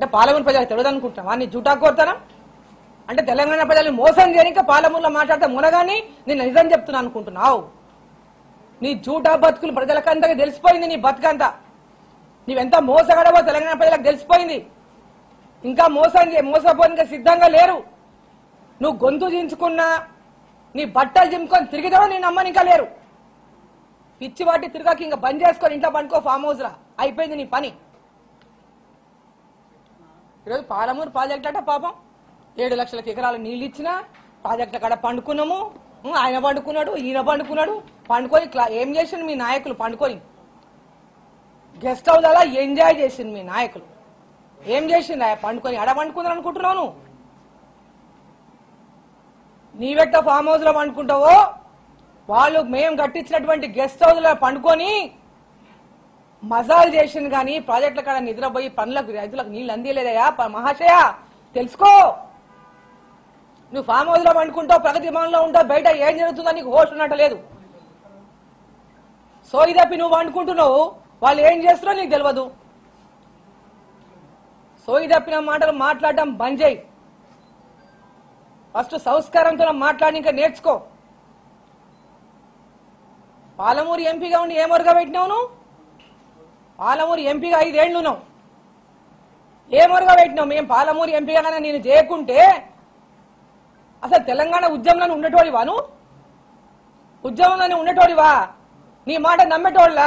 అంటే పాలమూరు ప్రజలకు తెలియదు అనుకుంటున్నావా నీ జూటా కోరుతానా అంటే తెలంగాణ ప్రజల్ని మోసం చేయనిక పాలమూరులో మాట్లాడితే మునగాని నేను నిజం చెప్తున్నా అనుకుంటున్నావు నీ జూటా బతుకులు ప్రజలకంతా తెలిసిపోయింది నీ బతుకంతా నీవెంత మోసగడవో తెలంగాణ ప్రజలకు తెలిసిపోయింది ఇంకా మోసం చే- మోసపోయిన సిద్ధంగా లేరు నువ్వు గొంతు దించుకున్నా నీ బట్టలు చింపుకొని తిరిగిదావో నీ నమ్మని ఇంకా లేరు పిచ్చి వాటి తిరగాక ఇంకా బంద్ చేసుకొని ఇంట్లో పండుకో ఫామ్ హౌస్ రా అయిపోయింది నీ పని ఈరోజు పాలమూరు ప్రాజెక్ట్ అట పాపం ఏడు లక్షల ఎకరాలు నీళ్ళు ఇచ్చినా ప్రాజెక్ట్ కాడ పండుకున్నాము ఉం, ఆయన పండుకున్నాడు ఈయన పండుకున్నాడు పండుకొని క్లా- ఏం చేసిండు మీ నాయకులు పండుకొని గెస్ట్ హౌస్ అలా ఎంజాయ్ చేసిండు మీ నాయకులు ఏం చేసిండు ఆయన పండుకొని అడ పండుకుందని అనుకుంటున్నావు నువ్వు నీవెట్ట ఫామ్ హౌస్ లో పండుకుంటావో వాళ్ళు మేము కట్టించినటువంటి గెస్ట్ హౌస్ లో పండుకొని మజాలు చేసింది కానీ ప్రాజెక్టుల కాడ నిద్రపోయి పనులకు రైతులకు నీళ్ళు అందిలేదయా ప- మహాశయ తెలుసుకో నువ్వు ఫామ్ హౌస్ లో పండుకుంటావు ప్రగతి భవన్లో ఉంటావు బయట ఏం జరుగుతుందో నీకు హోస్ట్ ఉన్నట్టు లేదు సోయి తప్పి నువ్వు వండుకుంటున్నావు వాళ్ళు ఏం చేస్తున్నారో నీకు తెలియదు సోయి తప్పిన మాటలు మాట్లాడడం బంద్ చేయి ఫస్ట్ సంస్కారంతో మాట్లాడి ఇంకా నేర్చుకో పాలమూరు ఎంపీగా ఉండి ఏం వర్గ పెట్టినావు నువ్వు పాలమూరు ఎంపీగా ఐదేళ్లు ఉన్నావు ఏం వర్గ పెట్టినావు మేము పాలమూరు ఎంపీగా నేను చేయకుంటే అసలు తెలంగాణ ఉద్యమంలో ఉండేటోడివా నువ్వు ఉద్యమంలోనే ఉండేటోడివా నీ మాట నమ్మేటోళ్ళా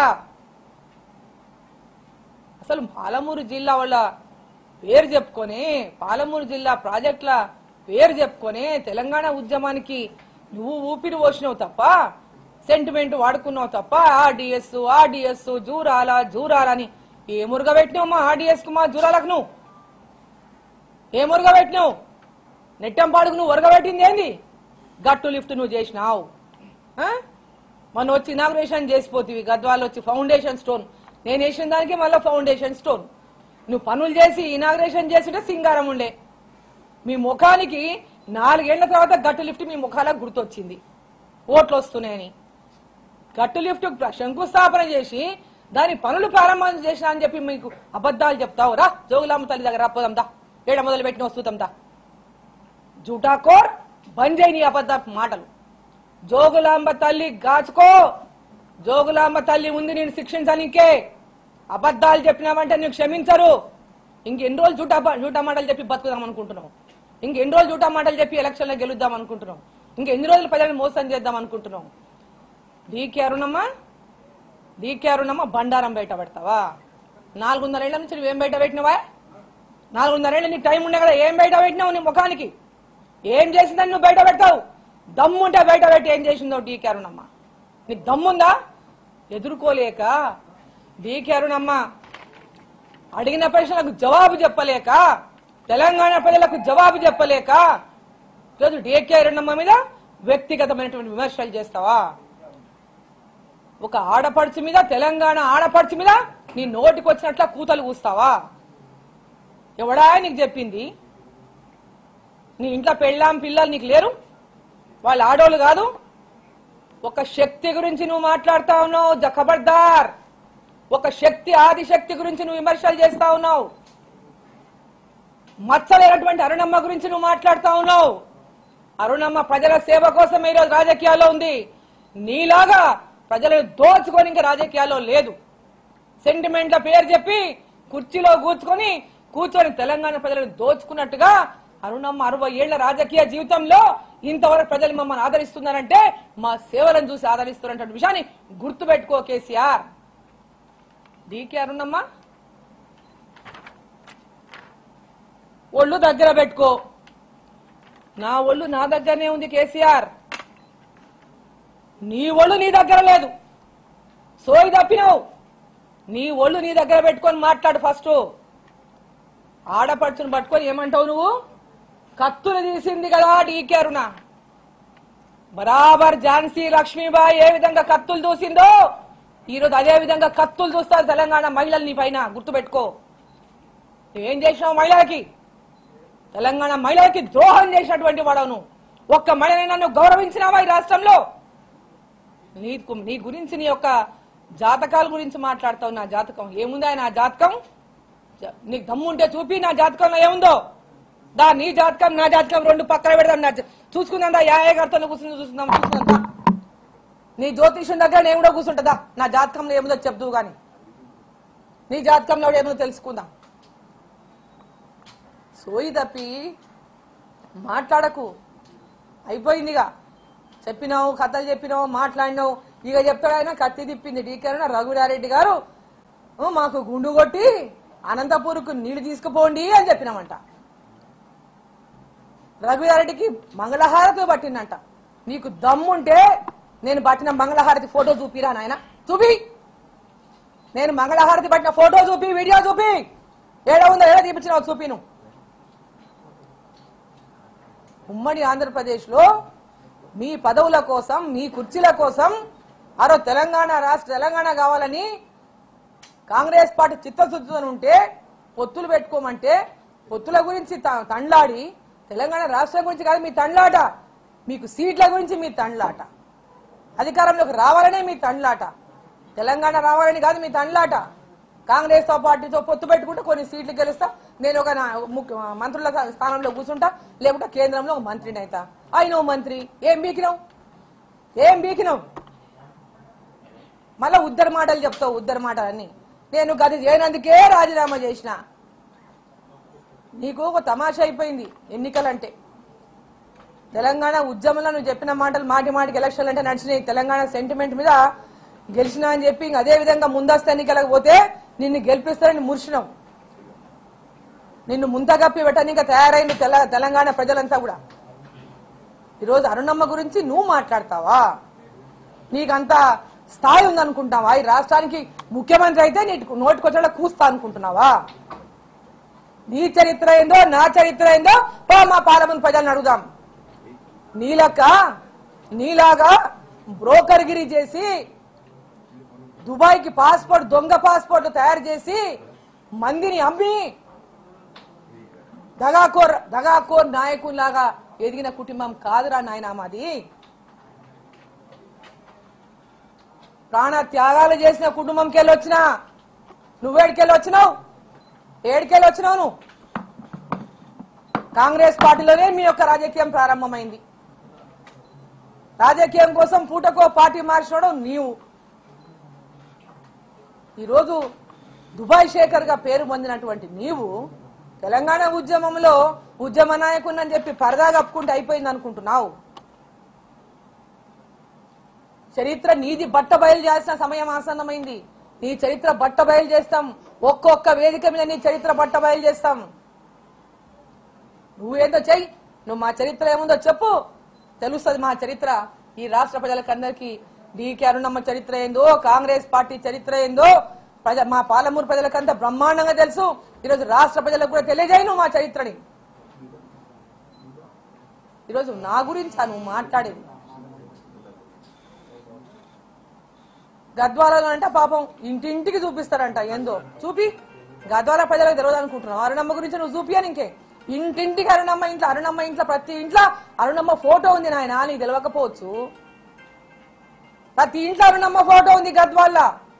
అసలు పాలమూరు జిల్లా వాళ్ళ పేరు చెప్పుకొని పాలమూరు జిల్లా ప్రాజెక్టుల పేరు చెప్పుకొని తెలంగాణ ఉద్యమానికి నువ్వు ఊపిరి పోసినావు తప్ప సెంటిమెంట్ వాడుకున్నావు తప్ప ఆర్డిఎస్ ఆర్డిఎస్ జూరాల జూరాల అని ఏ మురుగ పెట్టినావు మా ఆర్డిఎస్ కు మా జూరాలకు నువ్వు ఏ మురుగ పెట్టినావు నెట్టంపాడుకు నువ్వు వరగబెట్టింది ఏంది గట్టు లిఫ్ట్ నువ్వు చేసినావు ఆ? మొన్న వచ్చి ఇనాగ్రేషన్ చేసిపోతివి గద్వాలు వచ్చి ఫౌండేషన్ స్టోన్ నేను వేసిన దానికి మళ్ళీ ఫౌండేషన్ స్టోన్ నువ్వు పనులు చేసి ఇనాగ్రేషన్ చేసింటే సింగారం ఉండే మీ ముఖానికి నాలుగేళ్ల తర్వాత గట్టు లిఫ్ట్ మీ ముఖాలకు గుర్తొచ్చింది ఓట్లు వస్తున్నాయని గట్టు లిఫ్ట్ శంకుస్థాపన చేసి దాని పనులు ప్రారంభం చేసిన అని చెప్పి మీకు అబద్ధాలు చెప్తావు రా జోగులామ్మ తల్లి దగ్గర రాపోదాం దా ఏడ మొదలు పెట్టిన వస్తుందాం దా జూటాకోర్ బంద్ చేయి నీ అబద్ధ మాటలు జోగులాంబ తల్లి గాచుకో జోగులాంబ తల్లి ఉంది నేను శిక్షించడానికే అబద్ధాలు చెప్పినామంటే నీకు క్షమించరు ఇంకెన్ని రోజులు జూటా జూటా మాటలు చెప్పి బతుకుదాం అనుకుంటున్నావు ఇంకెన్ని రోజులు జూటా మాటలు చెప్పి ఎలక్షన్లో గెలుద్దాం అనుకుంటున్నావు ఇంకెన్ని రోజులు ప్రజలను మోసం చేద్దాం అనుకుంటున్నావు డీకే అరుణమ్మా డీకే అరుణమ్మ బండారం బయట పెడతావా నాలుగున్నరేళ్ల నుంచి నువ్వేం బయట పెట్టినవా నాలుగున్నరేళ్ళు నీకు టైం ఉండే కదా ఏం బయట పెట్టినావు నీ ముఖానికి ఏం చేసిందని నువ్వు బయట పెడతావు దమ్ముంటే బయట పెట్టి ఏం చేసిందో డీకే అరుణమ్మ నీకు దమ్ముందా ఎదుర్కోలేక డీకే అరుణమ్మ అడిగిన ప్రశ్నలకు జవాబు చెప్పలేక తెలంగాణ ప్రజలకు జవాబు చెప్పలేక ఈరోజు డీకే అరుణమ్మ మీద వ్యక్తిగతమైనటువంటి విమర్శలు చేస్తావా ఒక ఆడపడుచు మీద తెలంగాణ ఆడపడుచు మీద నీ నోటికి వచ్చినట్ల కూతలు కూస్తావా ఎవడా నీకు చెప్పింది నీ ఇంట్లో పెళ్ళాం పిల్లలు నీకు లేరు వాళ్ళు ఆడోళ్ళు కాదు ఒక శక్తి గురించి నువ్వు మాట్లాడుతా ఉన్నావు జ- ఖబర్దార్ ఒక శక్తి ఆది శక్తి గురించి నువ్వు విమర్శలు చేస్తా ఉన్నావు మచ్చలేనటువంటి అరుణమ్మ గురించి నువ్వు మాట్లాడుతా ఉన్నావు అరుణమ్మ ప్రజల సేవ కోసం ఈరోజు రాజకీయాల్లో ఉంది నీలాగా ప్రజలను దోచుకొని ఇంకా రాజకీయాల్లో లేదు సెంటిమెంట్ల పేరు చెప్పి కుర్చీలో కూర్చుకొని కూర్చొని తెలంగాణ ప్రజలను దోచుకున్నట్టుగా అరుణమ్మ అరవై ఏళ్ల రాజకీయ జీవితంలో ఇంతవరకు ప్రజలు మమ్మల్ని ఆదరిస్తున్నారంటే మా సేవలను చూసి ఆదరిస్తున్నటువంటి విషయాన్ని గుర్తుపెట్టుకో కేసీఆర్ డీకే అరుణమ్మ ఒళ్ళు దగ్గర పెట్టుకో నా ఒళ్ళు నా దగ్గరనే ఉంది కేసీఆర్ నీ ఒళ్ళు నీ దగ్గర లేదు సోయి తప్పినావు నీ ఒళ్ళు నీ దగ్గర పెట్టుకొని మాట్లాడు ఫస్ట్ ఆడపడుచును పట్టుకొని ఏమంటావు నువ్వు కత్తులు తీసింది కదా డీకే అరుణ బరాబర్ ఝాన్సీ లక్ష్మీబాయి ఏ విధంగా కత్తులు దూసిందో ఈరోజు అదే విధంగా కత్తులు చూస్తారు తెలంగాణ మహిళలు నీ పైన గుర్తుపెట్టుకో నువ్వేం చేసినావు మహిళలకి తెలంగాణ మహిళలకి ద్రోహం చేసినటువంటి వాడవు నువ్వు ఒక్క మహిళని నన్ను గౌరవించినావా ఈ రాష్ట్రంలో నీకు నీ గురించి నీ యొక్క జాతకాల గురించి మాట్లాడతావు నా జాతకం ఏముంది ఆయన ఆ జాతకం జ- నీకు దమ్ము ఉంటే చూపి నా జాతకంలో ఏముందో దా నీ జాతకం నా జాతకం రెండు పక్కన పెడదాం నా జా- చూసుకుందాం దా యా గారితో కూర్చుని చూసుకుందాం చూసుకుందాం దా. నీ జ్యోతిష్యం దగ్గర నేను కూడా కూర్చుంటుందా నా జాతకంలో ఏముందో చెప్దు గాని నీ జాతకంలో కూడా ఏముందో తెలుసుకుందాం సోయి తప్పి మాట్లాడకు అయిపోయిందిగా చెప్పినావు కథలు చెప్పినావు మాట్లాడినావు ఇక చెప్తాడు ఆయన కత్తి తిప్పింది డీకేన రఘురారెడ్డి గారు "ఓ, మాకు గుండు కొట్టి అనంతపూర్కు నీళ్లు తీసుకుపోండి అని చెప్పినామంట రఘురారెడ్డికి మంగళహారతి పట్టిందంట నీకు దమ్ముంటే నేను పట్టిన మంగళహారతి ఫోటో చూపిరా నాయన చూపి నేను మంగళహారతి పట్టిన ఫోటో చూపి వీడియో చూపి ఏడ ఉందో ఏడ తీపించినావు చూపి నువ్వు ఉమ్మడి ఆంధ్రప్రదేశ్లో మీ పదవుల కోసం మీ కుర్చీల కోసం ఆరో తెలంగాణ రాష్ట్ర తెలంగాణ కావాలని కాంగ్రెస్ పార్టీ చిత్తశుద్ధితో ఉంటే పొత్తులు పెట్టుకోమంటే పొత్తుల గురించి త- తండ్లాడి తెలంగాణ రాష్ట్రం గురించి కాదు మీ తండ్లాట మీకు సీట్ల గురించి మీ తండ్లాట అధికారంలోకి రావాలనే మీ తండ్లాట తెలంగాణ రావాలని కాదు మీ తండ్లాట కాంగ్రెస్ తో పార్టీతో పొత్తు పెట్టుకుంటే కొన్ని సీట్లు గెలుస్తా నేను ఒక నా- ముఖ్య మంత్రుల స్థానంలో కూర్చుంటా లేకుంటే కేంద్రంలో ఒక మంత్రిని అయితా ఆయన మంత్రి ఏం బీకినావు ఏం బీకినావు మళ్ళా ఉద్దర మాటలు చెప్తావు ఉద్దర మాటలన్నీ నేను గది చేయనందుకే రాజీనామా చేసిన నీకు ఒక తమాషా అయిపోయింది ఎన్నికలంటే తెలంగాణ ఉద్యమంలో నువ్వు చెప్పిన మాటలు మాటి మాటికి ఎలక్షన్లు అంటే నడిచినాయి తెలంగాణ సెంటిమెంట్ మీద గెలిచినా అని చెప్పి ఇంక అదే విధంగా ముందస్తు ఎన్నికలకు పోతే నిన్ను గెలిపిస్తారని మురిసినావు నిన్ను ముంతగప్పి పెట్టని ఇంకా తయారైంది తెల తెలంగాణ ప్రజలంతా కూడా ఈరోజు అరుణమ్మ గురించి నువ్వు మాట్లాడతావా నీకంత స్థాయి ఉందనుకుంటావా ఈ రాష్ట్రానికి ముఖ్యమంత్రి అయితే నీకు నోటికొచ్చేలా కూస్తా అనుకుంటున్నావా నీ చరిత్ర ఏందో నా చరిత్ర ఏందో పా మా పార్లమెంట్ ప్రజలను అడుగుదాం నీలక నీలాగా బ్రోకర్గిరి చేసి దుబాయ్కి పాస్పోర్ట్ దొంగ పాస్పోర్ట్ తయారు చేసి మందిని అమ్మి దగాకోర్ దగాకోర్ నాయకుల్లాగా ఎదిగిన కుటుంబం కాదురా నాయనా మాది ప్రాణ త్యాగాలు చేసిన కుటుంబంకి వెళ్ళి వచ్చినా నువ్వేడికెళ్ళి వచ్చినావు ఏడికెళ్ళి వచ్చినావు నువ్వు కాంగ్రెస్ పార్టీలోనే మీ యొక్క రాజకీయం ప్రారంభమైంది రాజకీయం కోసం పూటకో పార్టీ మార్చడం నీవు ఈరోజు దుబాయ్ శేఖర్ గా పేరు పొందినటువంటి నీవు తెలంగాణ ఉద్యమంలో ఉద్యమ నాయకుడిని చెప్పి పరదా కప్పుకుంటే అయిపోయింది అనుకుంటున్నావు చరిత్ర నీది బట్ట బయలు చేసిన సమయం ఆసన్నమైంది నీ చరిత్ర బట్ట బయలు చేస్తాం ఒక్కొక్క వేదిక మీద నీ చరిత్ర బట్ట బయలు చేస్తాం నువ్వేందో చెయ్యి నువ్వు మా చరిత్ర ఏముందో చెప్పు తెలుస్తుంది మా చరిత్ర ఈ రాష్ట్ర ప్రజలకందరికీ డీకే అరుణమ్మ చరిత్ర ఏందో కాంగ్రెస్ పార్టీ చరిత్ర ఏందో ప్రజ మా పాలమూరు ప్రజలకంతా బ్రహ్మాండంగా తెలుసు ఈరోజు రాష్ట్ర ప్రజలకు కూడా తెలియజేయను మా చరిత్రని ఈరోజు నా గురించి నువ్వు మాట్లాడేది గద్వాలలో అంటే పాపం ఇంటింటికి చూపిస్తారంట ఏందో చూపి గద్వాల ప్రజలకు తెలియదు అనుకుంటున్నావు అరుణమ్మ గురించి నువ్వు చూపియని ఇంకే ఇంటింటికి అరుణమ్మ ఇంట్లో అరుణమ్మ ఇంట్లో ప్రతి ఇంట్లో అరుణమ్మ ఫోటో ఉంది నాయన నీకు తెలియకపోవచ్చు ప్రతి ఇంట్లో అరుణమ్మ ఫోటో ఉంది గద్వాల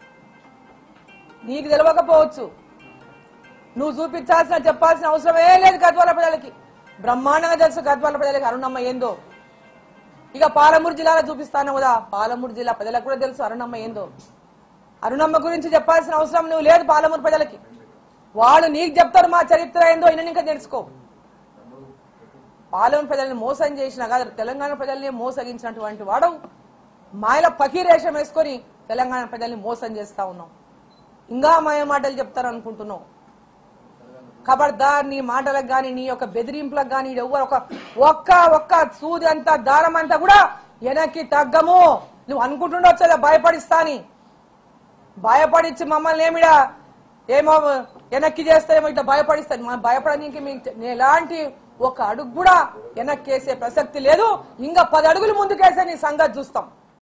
నీకు తెలియకపోవచ్చు నువ్వు చూపించాల్సిన చెప్పాల్సిన అవసరమే లేదు గద్వాల ప్రజలకి బ్రహ్మాండంగా తెలుసు గద్వాల ప్రజలకి అరుణమ్మ ఏందో ఇక పాలమూరు జిల్లాలో చూపిస్తాను కదా పాలమూరు జిల్లా ప్రజలకు కూడా తెలుసు అరుణమ్మ ఏందో అరుణమ్మ గురించి చెప్పాల్సిన అవసరం నువ్వు లేదు పాలమూరు ప్రజలకి వాళ్ళు నీకు చెప్తారు మా చరిత్ర ఏందో ఇన్న ఇంకా తెలుసుకో పాలమూరు ప్రజల్ని మోసం చేసిన కాదు తెలంగాణ ప్రజల్ని మోసగించినటువంటి వాడు మాయల పకీరేషం వేసుకొని తెలంగాణ ప్రజల్ని మోసం చేస్తా ఉన్నాం ఇంకా మాయ మాటలు చెప్తారు అనుకుంటున్నావు ఖబర్దార్ నీ మాటలకు గాని నీ యొక్క బెదిరింపులకు గాని ఎవరు ఒక ఒక్క ఒక్క సూది అంతా దారం అంతా కూడా వెనక్కి తగ్గము నువ్వు అనుకుంటుండొచ్చు అదే భయపడిస్తా అని భయపడిచ్చి మమ్మల్ని ఏమిడా ఏమో వెనక్కి చేస్తారేమో ఇట్లా భయపడిస్తాను మనం భయపడడానికి మీకు ఎలాంటి ఒక అడుగు కూడా వెనక్కి వేసే ప్రసక్తి లేదు ఇంకా పది అడుగులు ముందుకేసే నీ సంగతి చూస్తాం